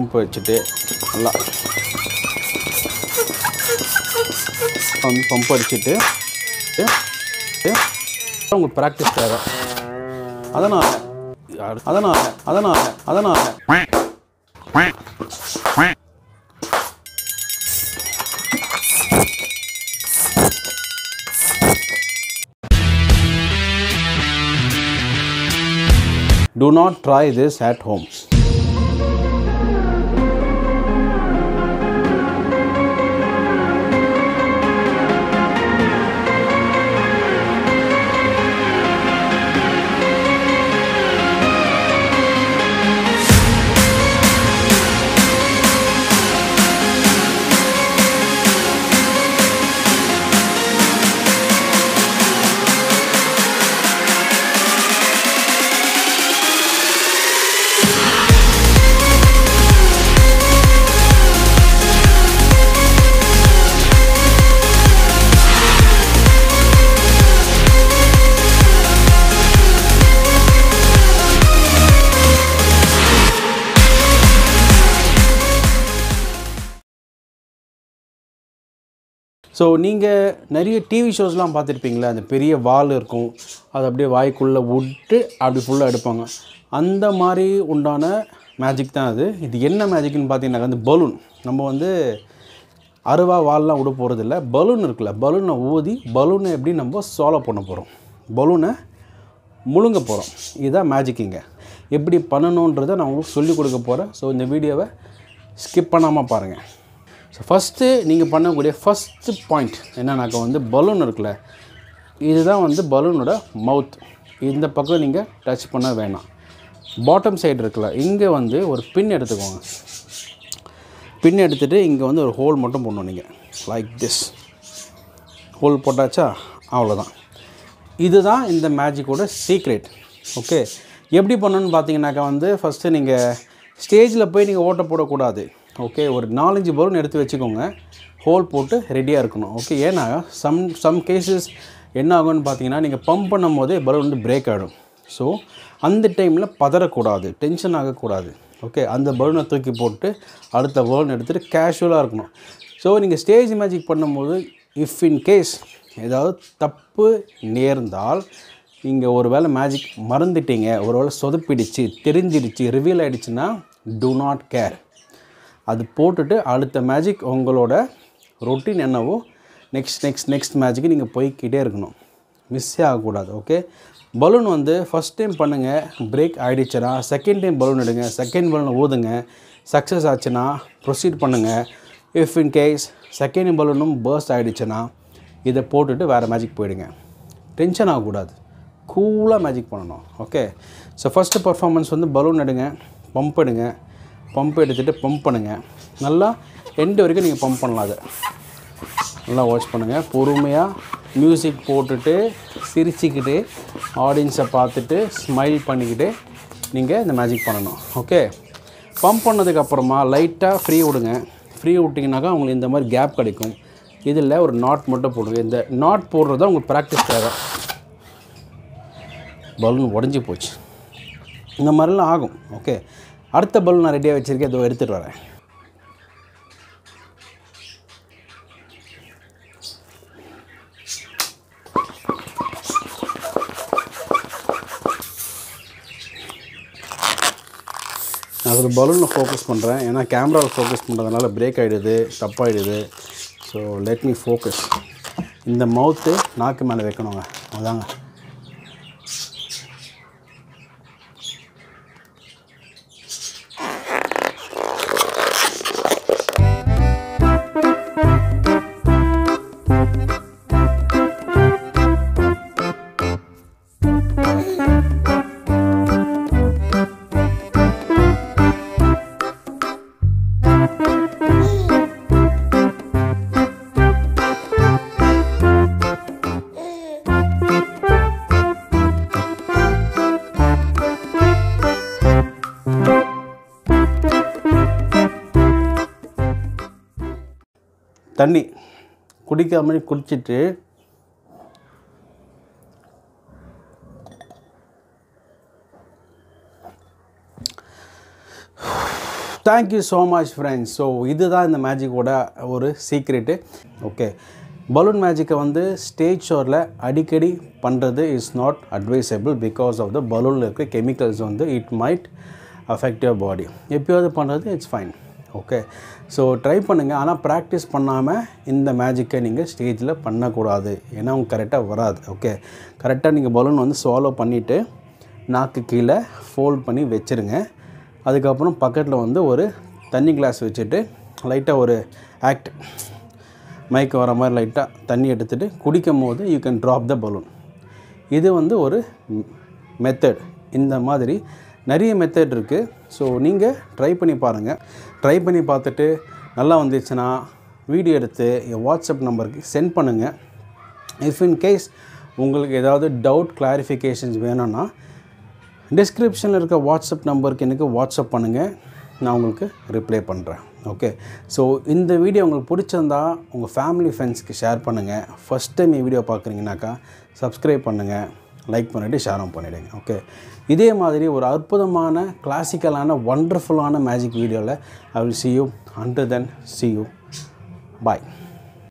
Pump வச்சுட்டு நல்லா வந்து பம்ப் அடிச்சுட்டு உங்கள் ப்ராக்டிஸ் தேவை அதனால் அதனால் அதனால் அதனால் Do not try this at home. So நீங்கள் நிறைய டிவி ஷோஸ்லாம் பார்த்துருப்பீங்களா அந்த பெரிய வால் இருக்கும் அது அப்படியே வாய்க்குள்ளே விட்டு அப்படி ஃபுல்லாக எடுப்பாங்க அந்த மாதிரி உண்டான மேஜிக் தான் அது இது என்ன மேஜிக்னு பார்த்தீங்கன்னா வந்து பலூன் நம்ம வந்து அருவா வால்லாம் விட போகிறதில்ல பலூன் இருக்குல்ல பலூனை ஊதி பலூனை எப்படி நம்ம சால்வ் பண்ண போகிறோம் பலூனை முழுங்க போகிறோம் இதுதான் மேஜிக்குங்க எப்படி பண்ணணுன்றதை நான் உங்களுக்கு சொல்லிக் கொடுக்க போகிறேன் ஸோ இந்த வீடியோவை ஸ்கிப் பண்ணாமல் பாருங்கள் ஸோ ஃபஸ்ட்டு நீங்கள் பண்ணக்கூடிய ஃபஸ்ட்டு பாயிண்ட் என்னன்னாக்கா வந்து பலூன் இருக்குல்ல இதுதான் வந்து பலூனோட மவுத் இந்த பக்கம் நீங்கள் டச் பண்ண வேணாம் பாட்டம் சைடு இருக்குல்ல இங்கே வந்து ஒரு பின் எடுத்துக்கோங்க பின் எடுத்துகிட்டு இங்கே வந்து ஒரு ஹோல் மட்டும் போடணும் நீங்கள் லைக் திஸ் ஹோல் போட்டாச்சா அவ்வளோதான் இதுதான் இந்த மேஜிக்கோட சீக்ரெட் ஓகே எப்படி பண்ணணும்னு பார்த்தீங்கன்னாக்கா வந்து ஃபஸ்ட்டு நீங்கள் ஸ்டேஜில் போய் நீங்கள் ஓட்ட போடக்கூடாது ஓகே ஒரு நாலஞ்சு பலூன் எடுத்து வச்சுக்கோங்க ஹோல் போட்டு ரெடியாக இருக்கணும் ஓகே ஏன்னா சம் சம் கேசஸ் என்ன ஆகும்னு பார்த்தீங்கன்னா நீங்கள் பம்ப் பண்ணும் போதே பலூன் வந்து பிரேக் ஆகிடும் ஸோ அந்த டைமில் பதறக்கூடாது டென்ஷன் ஆகக்கூடாது ஓகே அந்த பலூனை தூக்கி போட்டு அடுத்த பலூன் எடுத்துகிட்டு கேஷுவலாக இருக்கணும் ஸோ நீங்கள் ஸ்டேஜ் மேஜிக் பண்ணும்போது இஃப் இன் கேஸ் ஏதாவது தப்பு நேர்ந்தால் நீங்கள் ஒரு வேளை மேஜிக் மறந்துட்டீங்க ஒரு வேளை சொதப்பிடுச்சு தெரிஞ்சிடுச்சு ரிவீல் ஆகிடுச்சுன்னா do நாட் கேர் அது போட்டுட்டு அடுத்த மேஜிக் உங்களோட ரொட்டீன் என்னவோ நெக்ஸ்ட் நெக்ஸ்ட் நெக்ஸ்ட் மேஜிக்கு நீங்கள் போய்க்கிட்டே இருக்கணும் மிஸ்ஸே ஆகக்கூடாது ஓகே பலூன் வந்து ஃபஸ்ட் டைம் பண்ணுங்கள் பிரேக் ஆகிடுச்சுன்னா செகண்ட் டைம் பலூன் எடுங்க செகண்ட் பலூன் ஊதுங்க சக்ஸஸ் ஆச்சுன்னா ப்ரொசீட் பண்ணுங்கள் இஃப் இன் கேஸ் செகண்ட் பலூனும் பர்ஸ்ட் ஆகிடுச்சுன்னா இதை போட்டுட்டு வேறு மேஜிக் போயிடுங்க டென்ஷன் ஆகக்கூடாது கூலாக மேஜிக் பண்ணணும் ஓகே ஸோ ஃபஸ்ட்டு பர்ஃபார்மன்ஸ் வந்து பலூன் எடுங்க பம்ப் எடுங்க பம்ப் எடுத்துகிட்டு பம்ப் பண்ணுங்கள் நல்லா எண்டு வரைக்கும் நீங்கள் பம்ப் பண்ணலாம் அதை நல்லா வாட்ச் பண்ணுங்கள் பொறுமையாக மியூசிக் போட்டுட்டு சிரிச்சுக்கிட்டு ஆடியன்ஸை பார்த்துட்டு ஸ்மைல் பண்ணிக்கிட்டு நீங்கள் இந்த மேஜிக் பண்ணணும் ஓகே பம்ப் பண்ணதுக்கப்புறமா லைட்டாக ஃப்ரீ விடுங்க ஃப்ரீ விட்டிங்கனாக்கா உங்களுக்கு இந்த மாதிரி கேப் கிடைக்கும் இதில் ஒரு நாட் மட்டும் போடுங்க இந்த நாட் போடுறது தான் உங்களுக்கு ப்ராக்டிஸ் தேவை பலூன் உடஞ்சி போச்சு இந்த மாதிரிலாம் ஆகும் ஓகே அடுத்த பலூன் நான் ரெடியாக வச்சுருக்கேன் இதோ எடுத்துகிட்டு வரேன் நான் ஒரு பலூனில் ஃபோக்கஸ் பண்ணுறேன் ஏன்னா கேமராவில் ஃபோக்கஸ் பண்ணுறதுனால பிரேக் ஆகிடுது தப்பாகிடுது ஸோ லெட் மீ ஃபோக்கஸ் இந்த மவுத்து நாக்கு மேலே வைக்கணுங்க அதாங்க தண்ணி குடிக்காம குடிச்சிட்டு thank you so much friends so இதுதான் இந்த மேஜிக்கோட ஒரு சீக்ரெட்டு ஓகே பலூன் மேஜிக்கை வந்து ஸ்டேஜ் ஷோரில் அடிக்கடி பண்ணுறது is not advisable because of the பலூனில் இருக்க கெமிக்கல்ஸ் வந்து it might affect your body எப்பயாவது பண்ணுறது it's fine okay so try பண்ணுங்கள் ஆனால் ப்ராக்டிஸ் பண்ணாமல் இந்த மேஜிக்கை நீங்கள் ஸ்டேஜில் பண்ணக்கூடாது ஏன்னா அவங்க கரெக்டாக வராது ஓகே கரெக்டாக நீங்கள் பலூன் வந்து சால்வ் பண்ணிவிட்டு நாக்கு கீழே ஃபோல்ட் பண்ணி வச்சுருங்க அதுக்கப்புறம் பக்கத்தில் வந்து ஒரு தண்ணி கிளாஸ் வச்சுட்டு லைட்டாக ஒரு ஆக்ட் மைக் வர மாதிரி லைட்டாக தண்ணி எடுத்துகிட்டு குடிக்கும் போது you can drop the balloon இது வந்து ஒரு மெத்தட் இந்த மாதிரி நிறைய மெத்தட் இருக்குது ஸோ நீங்கள் ட்ரை பண்ணி பாருங்கள் ட்ரை பண்ணி பார்த்துட்டு நல்லா வந்துச்சுன்னா வீடியோ எடுத்து என் வாட்ஸ்அப் நம்பருக்கு சென்ட் பண்ணுங்கள் இஃப் இன் கேஸ் உங்களுக்கு ஏதாவது டவுட் கிளாரிஃபிகேஷன்ஸ் வேணும்னா டிஸ்கிரிப்ஷனில் இருக்க வாட்ஸ்அப் நம்பருக்கு எனக்கு வாட்ஸ்அப் பண்ணுங்கள் நான் உங்களுக்கு ரிப்ளை பண்ணுறேன் ஓகே ஸோ இந்த வீடியோ உங்களுக்கு பிடிச்சிருந்தா உங்கள் ஃபேமிலி ஃப்ரெண்ட்ஸ்க்கு ஷேர் பண்ணுங்கள் ஃபஸ்ட் டைம் என் வீடியோ பார்க்குறீங்கனாக்கா சப்ஸ்கிரைப் பண்ணுங்கள் லைக் பண்ணிவிட்டு ஷேரும் பண்ணிவிடுங்க ஓகே இதே மாதிரி ஒரு அற்புதமான கிளாசிக்கலான ஒண்டர்ஃபுல்லான மேஜிக் வீடியோவில் I will see you until then see you bye